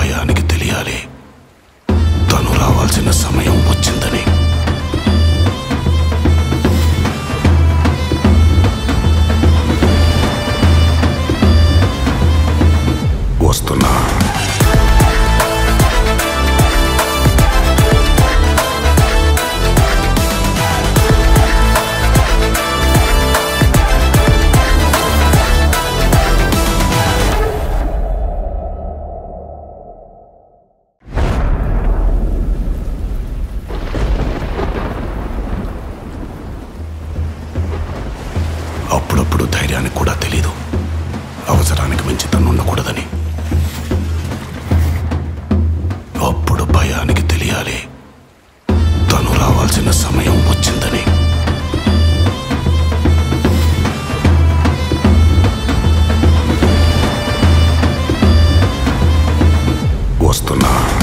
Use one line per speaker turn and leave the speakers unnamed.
భయానికి తెలియాలి తను రావాల్సిన సమయం వచ్చిందని వస్తున్నా అప్పుడప్పుడు ధైర్యానికి కూడా తెలీదు అవసరానికి మించి తను ఉండకూడదని అప్పుడు భయానికి తెలియాలి తను రావాల్సిన సమయం వచ్చిందని వస్తున్నా